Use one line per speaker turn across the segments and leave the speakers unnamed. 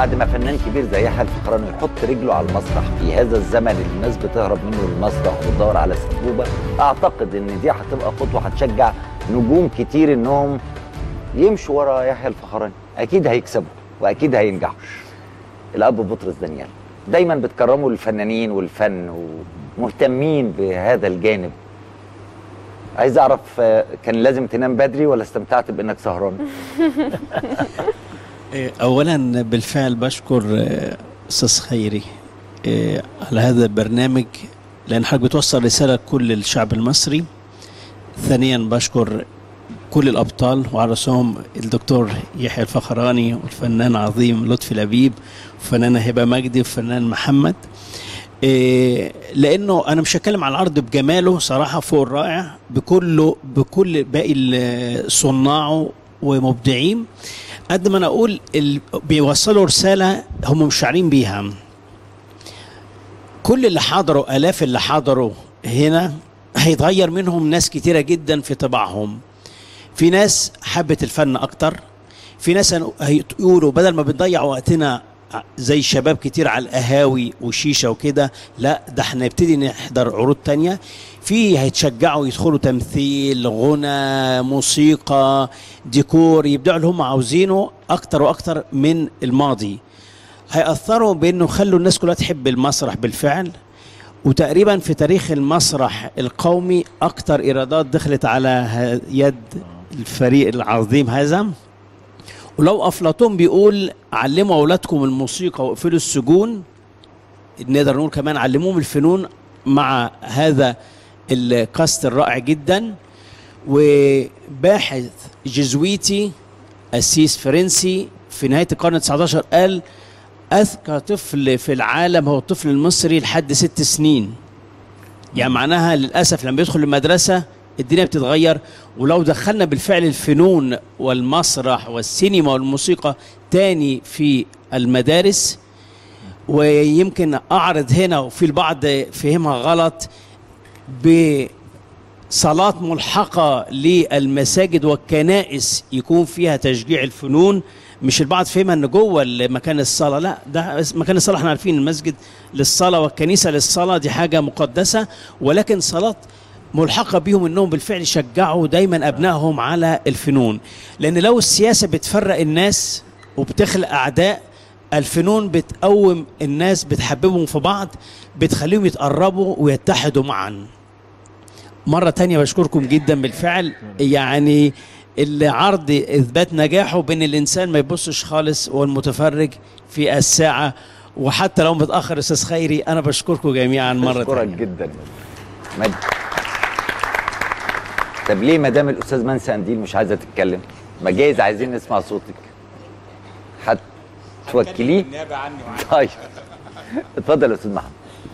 بعد ما فنان كبير زي يحيى الفخراني يحط رجله على المسرح في هذا الزمن اللي الناس بتهرب منه للمسرح وبتدور على سبوبه اعتقد ان دي هتبقى خطوه هتشجع نجوم كتير انهم يمشوا ورا يحيى الفخراني اكيد هيكسبوا واكيد هينجحوا الاب بطرس دانيال دايما بتكرموا الفنانين والفن ومهتمين بهذا الجانب عايز اعرف آه، كان لازم تنام بدري ولا استمتعت بانك سهران
إيه، اولا بالفعل بشكر آه، استاذ خيري إيه، على هذا البرنامج لان حضرتك بتوصل رساله لكل الشعب المصري ثانيا بشكر كل الابطال وعلى راسهم الدكتور يحيى الفخراني والفنان عظيم لطفي لبيب وفنانه هبه مجدي وفنان محمد إيه لانه انا مش هتكلم عن العرض بجماله صراحه فوق الرائع بكله بكل باقي ال- صناعه ومبدعين قد ما انا اقول ال- بيوصلوا رساله هم مش شاعرين بيها كل اللي حضروا الاف اللي حضروا هنا هيتغير منهم ناس كتيره جدا في طباعهم في ناس حبت الفن اكتر في ناس هن- هيقولوا بدل ما بنضيع وقتنا ع- زي الشباب كتير على القهاوي وشيشه وكده لا ده احنا نبتدي نحضر عروض تانية في هيتشجعوا يدخلوا تمثيل غنى موسيقى ديكور يبدأوا اللي هم عاوزينه اكتر واكتر من الماضي هيأثروا بانه خلوا الناس كلها تحب المسرح بالفعل وتقريبا في تاريخ المسرح القومي اكتر ايرادات دخلت على ه- يد الفريق العظيم هذا ولو افلاطون بيقول علموا اولادكم الموسيقى واقفلوا السجون نقدر نقول كمان علموهم الفنون مع هذا الكاست الرائع جدا وباحث جزويتي قسيس فرنسي في نهايه القرن ال19 قال اذكى طفل في العالم هو الطفل المصري لحد ست سنين يعني معناها للاسف لما يدخل المدرسه الدنيا بتتغير ولو دخلنا بالفعل الفنون والمسرح والسينما والموسيقى تاني في المدارس ويمكن اعرض هنا وفي البعض فهمها غلط بصلاة ملحقة للمساجد والكنائس يكون فيها تشجيع الفنون مش البعض فهمها ان جوه مكان الصلاه لا ده مكان الصلاه احنا عارفين المسجد للصلاه والكنيسه للصلاه دي حاجه مقدسه ولكن صلاه ملحقه بيهم انهم بالفعل يشجعوا دايما ابنائهم على الفنون لان لو السياسه بتفرق الناس وبتخلق اعداء الفنون بتقوم الناس بتحببهم في بعض بتخليهم يتقربوا ويتحدوا معا مرة تانية بشكركم جدا بالفعل يعني العرض اثبات نجاحه بان الانسان ما يبصش خالص والمتفرج في الساعه وحتى لو متاخر استاذ خيري انا بشكركم جميعا مره
بشكرك
تانية
جدا مجد طب ليه مدام الاستاذ منسي قنديل مش عايزه تتكلم ما جايز عايزين نسمع صوتك هتوكليه
النيابه عني وعني
طيب اتفضل يا استاذ محمد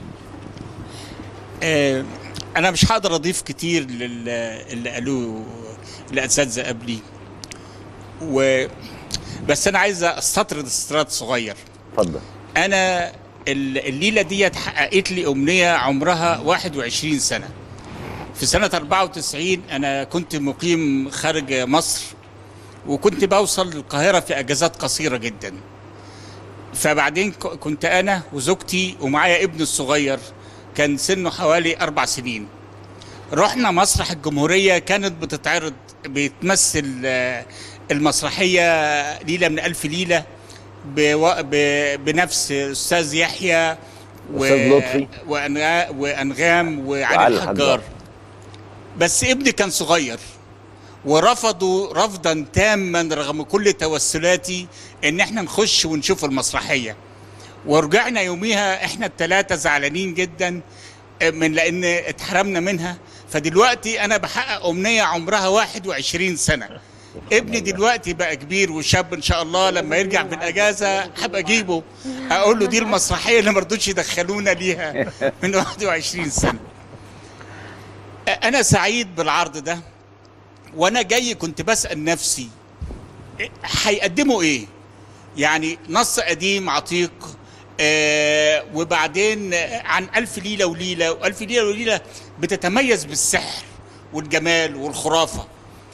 آه، انا مش هقدر اضيف كتير لل- اللي قالوه الاساتذه قبلي و بس انا عايز استطرد استطراد صغير
اتفضل
انا ال- الليله دي حققت لي امنيه عمرها 21 سنه في سنه 94 انا كنت مقيم خارج مصر وكنت بوصل القاهره في اجازات قصيره جدا فبعدين ك- كنت انا وزوجتي ومعايا ابني الصغير كان سنه حوالي اربع سنين رحنا مسرح الجمهوريه كانت بتتعرض بتمثل آه، المسرحيه ليله من الف ليله بو- ب- بنفس استاذ يحيى
أستاذ لطفي.
وأنغا- وانغام
وعلي
وعلي
الحجار.
الحجار بس ابني كان صغير ورفضوا رفضا تاما رغم كل توسلاتي ان احنا نخش ونشوف المسرحيه ورجعنا يوميها احنا الثلاثه زعلانين جدا من لان اتحرمنا منها فدلوقتي انا بحقق امنيه عمرها 21 سنه ابني دلوقتي بقى كبير وشاب ان شاء الله لما يرجع من الاجازه هبقى اجيبه اقول له دي المسرحيه اللي ما رضوش يدخلونا ليها من 21 سنه انا سعيد بالعرض ده وانا جاي كنت بسال نفسي إيه- هيقدموا ايه يعني نص قديم عتيق آه وبعدين آه، عن ألف ليلة وليلة وألف ليلة وليلة بتتميز بالسحر والجمال والخرافة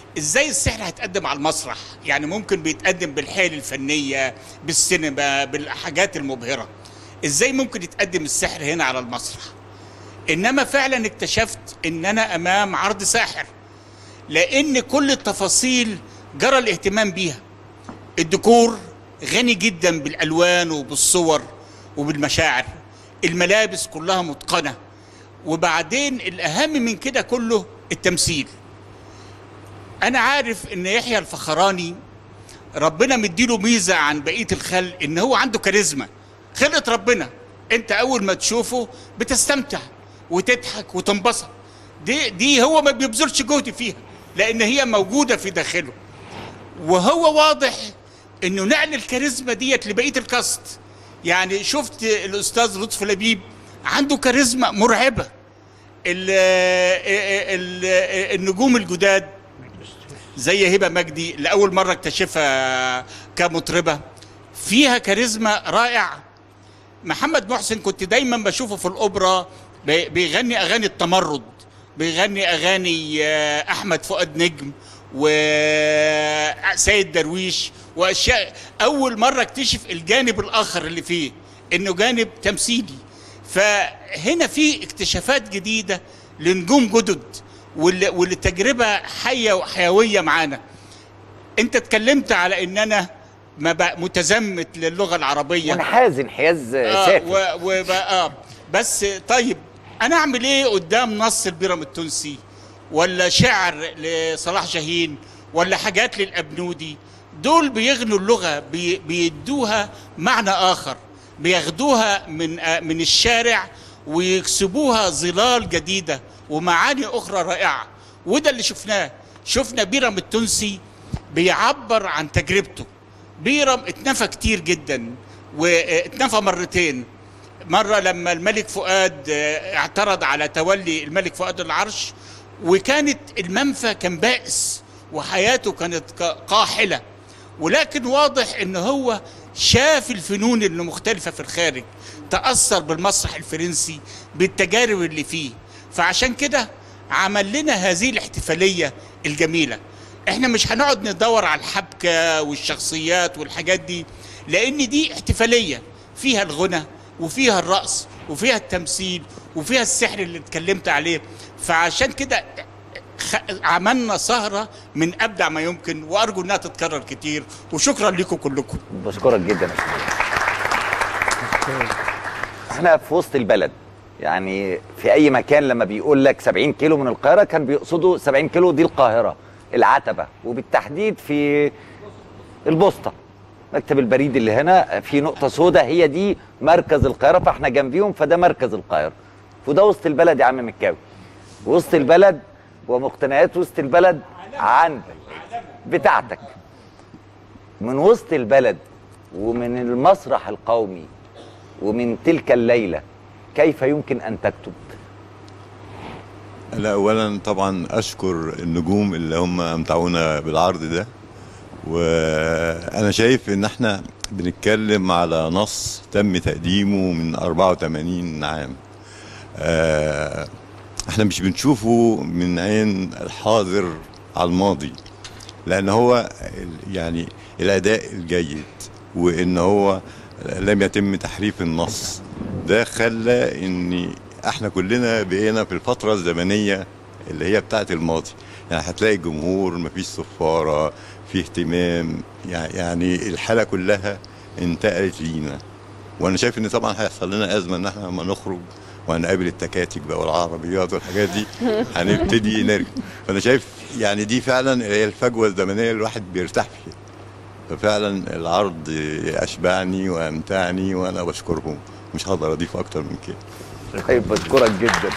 ازاي السحر هيتقدم على المسرح يعني ممكن بيتقدم بالحيل الفنيه بالسينما بالحاجات المبهره ازاي ممكن يتقدم السحر هنا على المسرح انما فعلا اكتشفت ان انا امام عرض ساحر لان كل التفاصيل جرى الاهتمام بيها الديكور غني جدا بالالوان وبالصور وبالمشاعر الملابس كلها متقنه وبعدين الاهم من كده كله التمثيل انا عارف ان يحيى الفخراني ربنا مديله ميزه عن بقيه الخلق ان هو عنده كاريزما خلقه ربنا انت اول ما تشوفه بتستمتع وتضحك وتنبسط دي دي هو ما بيبذلش جهد فيها لان هي موجوده في داخله وهو واضح انه نقل الكاريزما ديت لبقيه الكاست يعني شفت الاستاذ لطفي لبيب عنده كاريزما مرعبه ال ال النجوم الجداد زي هبه مجدي لاول مره اكتشفها كمطربه فيها كاريزما رائعه محمد محسن كنت دايما بشوفه في الاوبرا بي- بيغني اغاني التمرد بيغني اغاني آه، احمد فؤاد نجم وسيد درويش واشياء اول مره اكتشف الجانب الاخر اللي فيه انه جانب تمثيلي فهنا في اكتشافات جديده لنجوم جدد واللي واللي تجربه حيه وحيويه معانا انت اتكلمت على ان انا ما بق- متزمت للغه العربيه
منحاز انحياز
آه
سافر
و و آه بس طيب انا اعمل ايه قدام نص البيرم التونسي ولا شعر لصلاح جاهين ولا حاجات للابنودي دول بيغنوا اللغه بي بيدوها معنى اخر بياخدوها من آه من الشارع ويكسبوها ظلال جديده ومعاني اخرى رائعه وده اللي شفناه شفنا بيرم التونسي بيعبر عن تجربته بيرم اتنفى كتير جدا واتنفى مرتين مرة لما الملك فؤاد آه، اعترض على تولي الملك فؤاد العرش وكانت المنفى كان بائس وحياته كانت ق- قاحلة ولكن واضح ان هو شاف الفنون اللي مختلفة في الخارج تأثر بالمسرح الفرنسي بالتجارب اللي فيه فعشان كده عمل لنا هذه الاحتفالية الجميلة احنا مش هنقعد ندور على الحبكة والشخصيات والحاجات دي لان دي احتفالية فيها الغنى وفيها الرقص وفيها التمثيل وفيها السحر اللي اتكلمت عليه فعشان كده خ- عملنا سهرة من أبدع ما يمكن وأرجو أنها تتكرر كتير وشكرا لكم كلكم
بشكرك جدا يا شباب احنا في وسط البلد يعني في اي مكان لما بيقول لك 70 كيلو من القاهره كان بيقصدوا 70 كيلو دي القاهره العتبه وبالتحديد في البوسطه مكتب البريد اللي هنا في نقطه سوداء هي دي مركز القاهره فاحنا جنبيهم فده مركز القاهره وده وسط البلد يا عم مكاوي وسط البلد ومقتنيات وسط البلد عندك بتاعتك من وسط البلد ومن المسرح القومي ومن تلك الليلة كيف يمكن أن تكتب
لا اولا طبعا اشكر النجوم اللي هم امتعونا بالعرض ده وانا شايف ان احنا بنتكلم على نص تم تقديمه من 84 عام آه، احنا مش بنشوفه من عين الحاضر على الماضي لان هو ال- يعني الاداء الجيد وان هو لم يتم تحريف النص ده خلى ان احنا كلنا بقينا في الفتره الزمنيه اللي هي بتاعت الماضي يعني هتلاقي الجمهور مفيش صفاره في اهتمام يع- يعني الحاله كلها انتقلت لينا وانا شايف ان طبعا هيحصل لنا ازمه ان احنا لما نخرج وهنقابل التكاتك بقى والعربيات والحاجات دي هنبتدي نرجع فانا شايف يعني دي فعلا هي الفجوه الزمنيه اللي الواحد بيرتاح فيها ففعلا العرض اشبعني وامتعني وانا بشكرهم مش هقدر اضيف اكتر من كده
طيب بشكرك جدا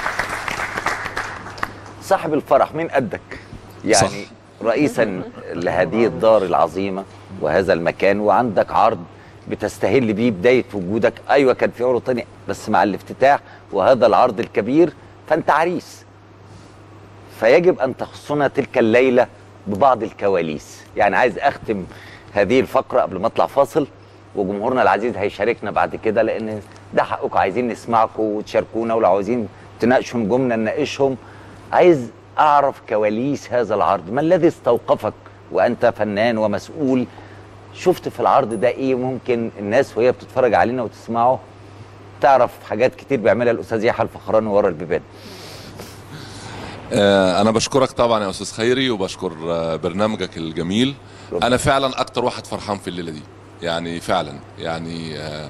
صاحب الفرح مين قدك يعني
صح.
رئيسا لهذه الدار العظيمة وهذا المكان وعندك عرض بتستهل بيه بداية وجودك أيوة كان في عروض تانية بس مع الافتتاح وهذا العرض الكبير فأنت عريس فيجب أن تخصنا تلك الليلة ببعض الكواليس يعني عايز أختم هذه الفقرة قبل ما أطلع فاصل وجمهورنا العزيز هيشاركنا بعد كده لأن ده حقكم عايزين نسمعكم وتشاركونا ولو عايزين تناقشوا نجومنا نناقشهم عايز اعرف كواليس هذا العرض ما الذي استوقفك وانت فنان ومسؤول شفت في العرض ده ايه ممكن الناس وهي بتتفرج علينا وتسمعه تعرف حاجات كتير بيعملها الاستاذ يحيى الفخراني ورا البيبان
آه، انا بشكرك طبعا يا استاذ خيري وبشكر آه، برنامجك الجميل
ربنا.
انا فعلا اكتر واحد فرحان في الليله دي يعني فعلا يعني آه،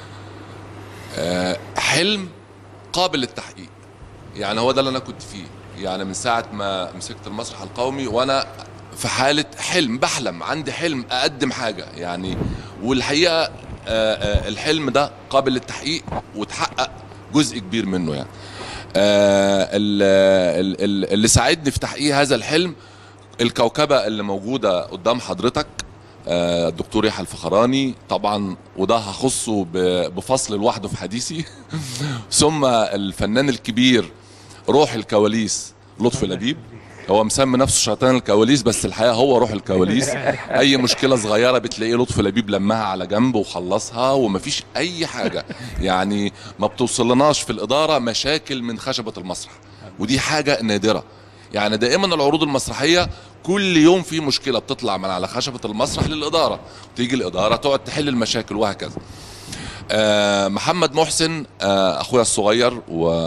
آه، حلم قابل للتحقيق يعني هو ده اللي انا كنت فيه يعني من ساعه ما مسكت المسرح القومي وانا في حاله حلم بحلم عندي حلم اقدم حاجه يعني والحقيقه آه، آه، الحلم ده قابل للتحقيق وتحقق جزء كبير منه يعني آه، ال- ال- ال- اللي ساعدني في تحقيق هذا الحلم الكوكبه اللي موجوده قدام حضرتك آه، الدكتور يحيى الفخراني طبعا وده هخصه ب- بفصل لوحده في حديثي ثم الفنان الكبير روح الكواليس لطفي لبيب هو مسمي نفسه شيطان الكواليس بس الحقيقه هو روح الكواليس اي مشكله صغيره بتلاقيه لطفي لبيب لمها على جنب وخلصها ومفيش اي حاجه يعني ما بتوصلناش في الاداره مشاكل من خشبه المسرح ودي حاجه نادره يعني دائما العروض المسرحيه كل يوم في مشكله بتطلع من على خشبه المسرح للاداره تيجي الاداره تقعد تحل المشاكل وهكذا آه، محمد محسن آه، اخويا الصغير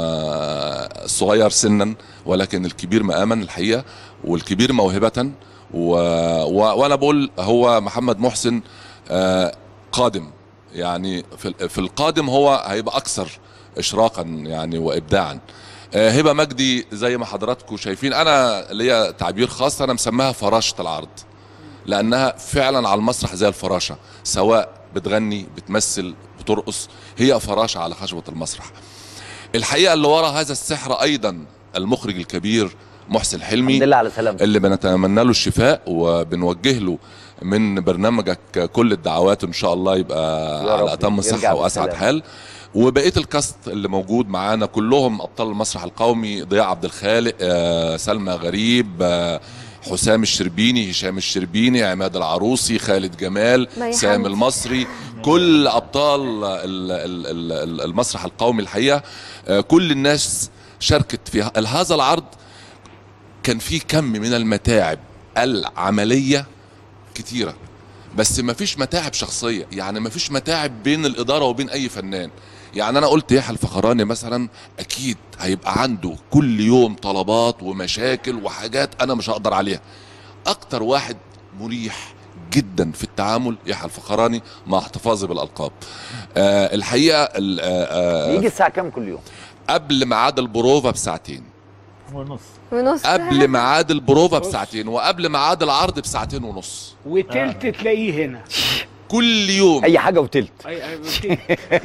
والصغير سنا ولكن الكبير مقاما الحقيقه والكبير موهبه و... و... وانا بقول هو محمد محسن آه، قادم يعني في, ال- في القادم هو هيبقى اكثر اشراقا يعني وابداعا آه، هبه مجدي زي ما حضراتكم شايفين انا ليا تعبير خاص انا مسماها فراشه العرض لانها فعلا على المسرح زي الفراشه سواء بتغني بتمثل بترقص هي فراشه على خشبه المسرح الحقيقه اللي ورا هذا السحر ايضا المخرج الكبير محسن حلمي
الحمد لله على سلامتك
اللي بنتمنى له الشفاء وبنوجه له من برنامجك كل الدعوات ان شاء الله يبقى
يا رب
على اتم
يرجع
صحه واسعد
بالسلامة.
حال وبقيه الكاست اللي موجود معانا كلهم ابطال المسرح القومي ضياء عبد الخالق آه، سلمى غريب آه، حسام الشربيني هشام الشربيني عماد العروسي خالد جمال
مي
سامي
حمدي.
المصري كل ابطال ال- ال- ال- المسرح القومي الحقيقه آه، كل الناس شاركت في ه- هذا العرض كان في كم من المتاعب العمليه كتيره بس ما فيش متاعب شخصيه يعني ما فيش متاعب بين الاداره وبين اي فنان يعني انا قلت يحيى الفخراني مثلا اكيد هيبقى عنده كل يوم طلبات ومشاكل وحاجات انا مش هقدر عليها اكتر واحد مريح جدا في التعامل يحيى الفخراني مع احتفاظي بالالقاب آه الحقيقه ال- آه
يجي
آه
الساعه كام كل يوم
قبل ميعاد البروفا بساعتين
ونص
ونص
قبل ميعاد البروفا بساعتين وقبل ميعاد العرض بساعتين ونص
وتلت تلاقيه هنا
كل يوم
اي حاجه وتلت
أي- أي- تلت.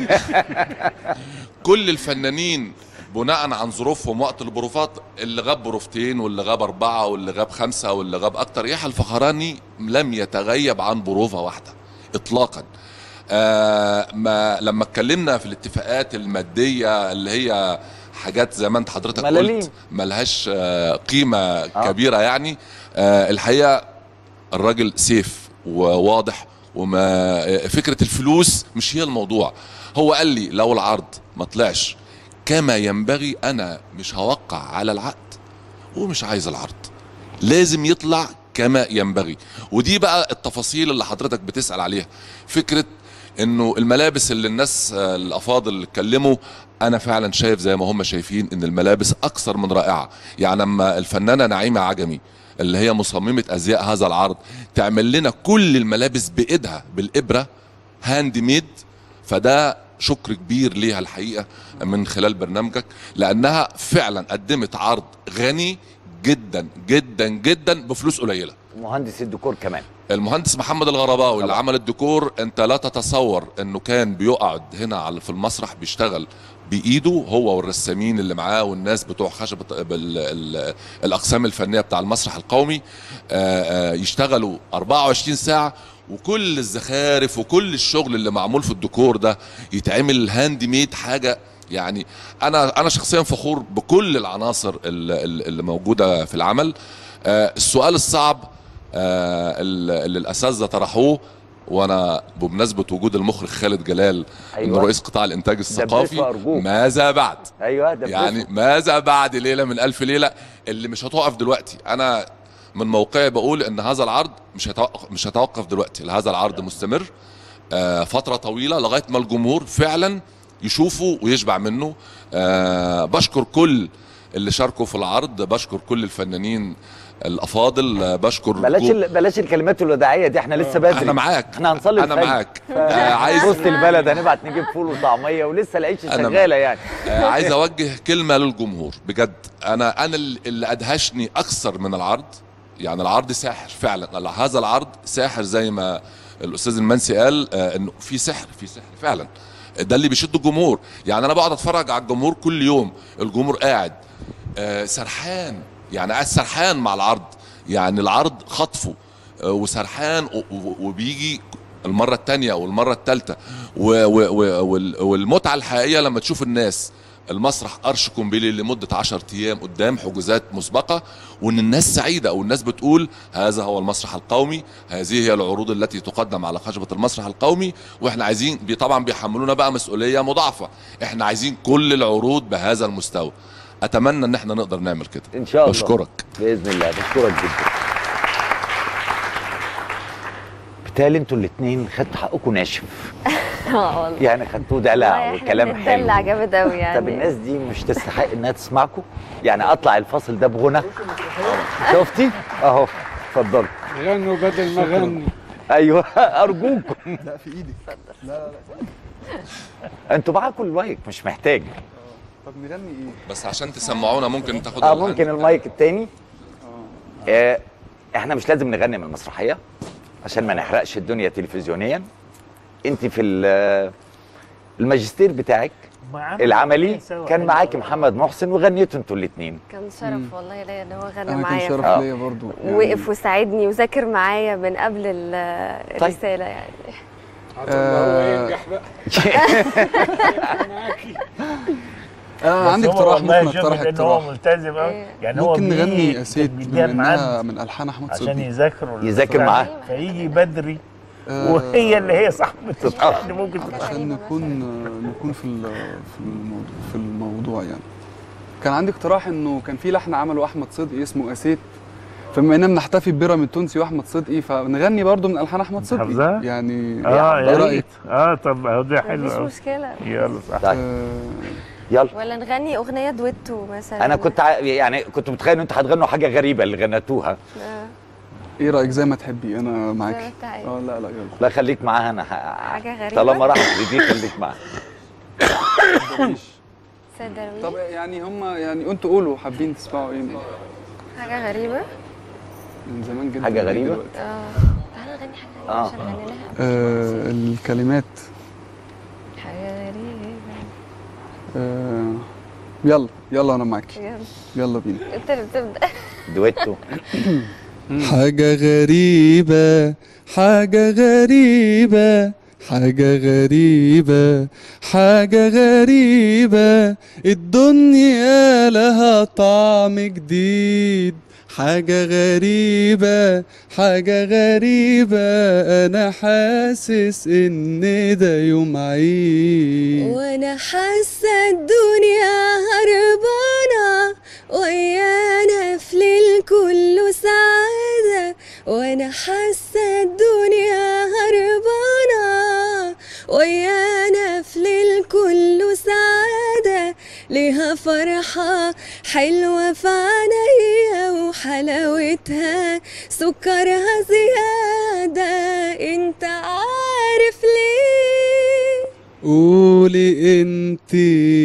كل الفنانين بناء عن ظروفهم وقت البروفات اللي غاب بروفتين واللي غاب أربعة واللي غاب خمسة واللي غاب أكتر يحيى الفخراني لم يتغيب عن بروفة واحدة إطلاقا آه ما لما اتكلمنا في الاتفاقات المادية اللي هي حاجات زي ما انت حضرتك
ملاليم.
قلت ملهاش آه قيمة آه. كبيرة يعني آه الحقيقة الراجل سيف وواضح وما فكره الفلوس مش هي الموضوع هو قال لي لو العرض ما طلعش كما ينبغي انا مش هوقع على العقد ومش عايز العرض لازم يطلع كما ينبغي ودي بقى التفاصيل اللي حضرتك بتسأل عليها فكرة انه الملابس اللي الناس آه، الافاضل اتكلموا انا فعلا شايف زي ما هم شايفين ان الملابس اكثر من رائعة يعني لما الفنانة نعيمة عجمي اللي هي مصممة ازياء هذا العرض تعمل لنا كل الملابس بايدها بالابرة هاند ميد فده شكر كبير ليها الحقيقة من خلال برنامجك لأنها فعلا قدمت عرض غني جدا جدا جدا بفلوس قليلة
مهندس الديكور كمان
المهندس محمد الغرباوي اللي
طبعا.
عمل الديكور انت لا تتصور انه كان بيقعد هنا على في المسرح بيشتغل بايده هو والرسامين اللي معاه والناس بتوع خشبه بال- ال- الاقسام الفنيه بتاع المسرح القومي آه، آه، يشتغلوا 24 ساعه وكل الزخارف وكل الشغل اللي معمول في الديكور ده يتعمل هاند ميد حاجه يعني انا انا شخصيا فخور بكل العناصر اللي, اللي موجوده في العمل آه، السؤال الصعب آه، اللي اللي الاساتذه طرحوه وانا بمناسبه وجود المخرج خالد جلال
أيوة.
انه رئيس قطاع الانتاج الثقافي
دبسه أرجوك.
ماذا بعد
ايوه ده
يعني ماذا بعد ليله من الف ليله اللي مش هتقف دلوقتي انا من موقعي بقول ان هذا العرض مش هيتوقف مش هيتوقف دلوقتي هذا العرض مستمر آه، فتره طويله لغايه ما الجمهور فعلا يشوفه ويشبع منه آه، بشكر كل اللي شاركوا في العرض بشكر كل الفنانين الافاضل آه، بشكر
بلاش
كل-
ال... بلاش الكلمات الوداعيه دي احنا لسه بدري
انا معاك
احنا هنصلي
انا
الفجر.
معاك
ف-
آه، عايز
وسط البلد هنبعت نجيب فول وطعميه ولسه العيش
أنا
شغاله يعني
آه، عايز اوجه كلمه للجمهور بجد انا انا ال- اللي ادهشني اكثر من العرض يعني العرض ساحر فعلا هذا العرض ساحر زي ما الاستاذ المنسي قال آه، انه في سحر في سحر فعلا ده اللي بيشد الجمهور يعني انا بقعد اتفرج على الجمهور كل يوم الجمهور قاعد آه، سرحان يعني قاعد سرحان مع العرض يعني العرض خطفه آه، وسرحان و- و- وبيجي المرة التانية والمرة التالتة و- و- و- وال- والمتعة الحقيقية لما تشوف الناس المسرح قرش كومبيلي لمدة 10 أيام قدام حجوزات مسبقة وإن الناس سعيدة أو الناس بتقول هذا هو المسرح القومي هذه هي العروض التي تقدم على خشبة المسرح القومي وإحنا عايزين بي- طبعا بيحملونا بقى مسؤولية مضاعفة إحنا عايزين كل العروض بهذا المستوى أتمنى إن إحنا نقدر نعمل كده
ان شاء الله
بشكرك
باذن الله بشكرك جدا بالتالي انتوا الاثنين خدتوا حقكم ناشف
اه والله
يعني خدتوه دلع
والله إحنا
وكلام
بنتدلع
حلو
جامد قوي يعني
طب الناس دي مش تستحق انها تسمعكم يعني اطلع الفاصل ده بغنى شفتي اهو اتفضل
غنوا بدل ما غنوا
ايوه ارجوكم لا في ايدك لا لا انتوا معاكم المايك مش محتاج
طب نغني ايه؟
بس عشان تسمعونا ممكن تاخد
اه
الهاند.
ممكن المايك التاني آه احنا مش لازم نغني من المسرحيه عشان ما نحرقش الدنيا تلفزيونيا انت في ال- الماجستير بتاعك
معانا
العملي
سوا.
كان معاكي محمد محسن وغنيتوا انتوا الاثنين
كان شرف والله ليا ان هو غنى
انا كان
معايا
شرف
آه.
ليا برضو يعني
وقف وساعدني وذاكر معايا من قبل ال-
طيب.
الرساله يعني
آه،
ينجح بقى
انا عندي
بس هو
اقتراح
والله
ممكن
شوف
اقترح
لأن هو
اقتراح
ملتزم قوي
إيه.
يعني هو
ممكن
بيجي
نغني اسيد
بيديها
بما
ميعاد
انها من الحان احمد
عشان
صدقي
يذاكر
يذاكر معاه.
فيجي بدري
آه،
وهي اللي هي صاحبة اللي ممكن
عشان
غريبة
نكون نكون في ال- في الموضوع في الموضوع يعني كان عندي اقتراح انه كان في لحن عمله احمد صدقي اسمه اسيت فبما اننا بنحتفي ببيراميد التونسي واحمد صدقي فنغني برضو من الحان احمد صدقي
حافظها؟
يعني
اه
ايه
يا
رايك
ريت اه طب اهو ده حلو
مفيش
قوي
مشكله
يلا صح
طيب
آه،
يلا
ولا نغني اغنيه دويتو مثلا
انا كنت ع... يعني كنت متخيل ان انتوا هتغنوا حاجه غريبه اللي غنتوها
آه،
ايه رايك زي ما تحبي انا
زي ما
معاكي
انت عايز.
اه لا لا يلا
لا خليك معاها انا ح...
حاجة غريبة؟
طالما راحت لدي خليك معاها
سيد درويش
طب يعني هم يعني انتوا قولوا حابين تسمعوا ايه
حاجه غريبه
من زمان جدا
حاجة غريبة؟
دلوقتي.
اه تعالى نغني حاجه غريبه
آه.
عشان نغني لها
آه الكلمات
حاجه غريبه
آه يلا يلا انا معاكي
يلا
يلا بينا
انت اللي بتبدا
دويتو
حاجة غريبة حاجة غريبة حاجة غريبة حاجة غريبة الدنيا لها طعم جديد حاجة غريبة حاجة غريبة أنا حاسس إن ده يوم عيد
وانا حاسه الدنيا هربانه ويانا في ليل كله سعاده وانا حاسه الدنيا هربانه ويانا في ليل كله سعاده ليها فرحه حلوه في عينيا وحلاوتها سكرها زياده انت عارف ليه
قولي انت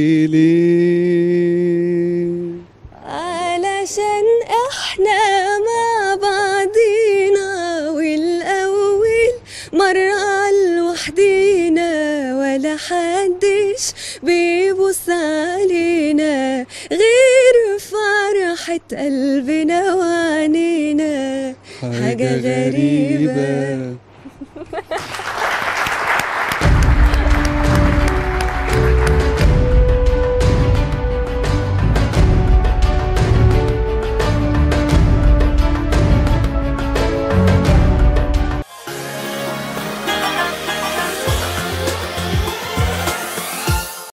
ليه
علشان احنا مع بعضينا والاول مرة لوحدينا ولا حدش بيبص علينا غير فرحة قلبنا وعنينا حاجة غريبة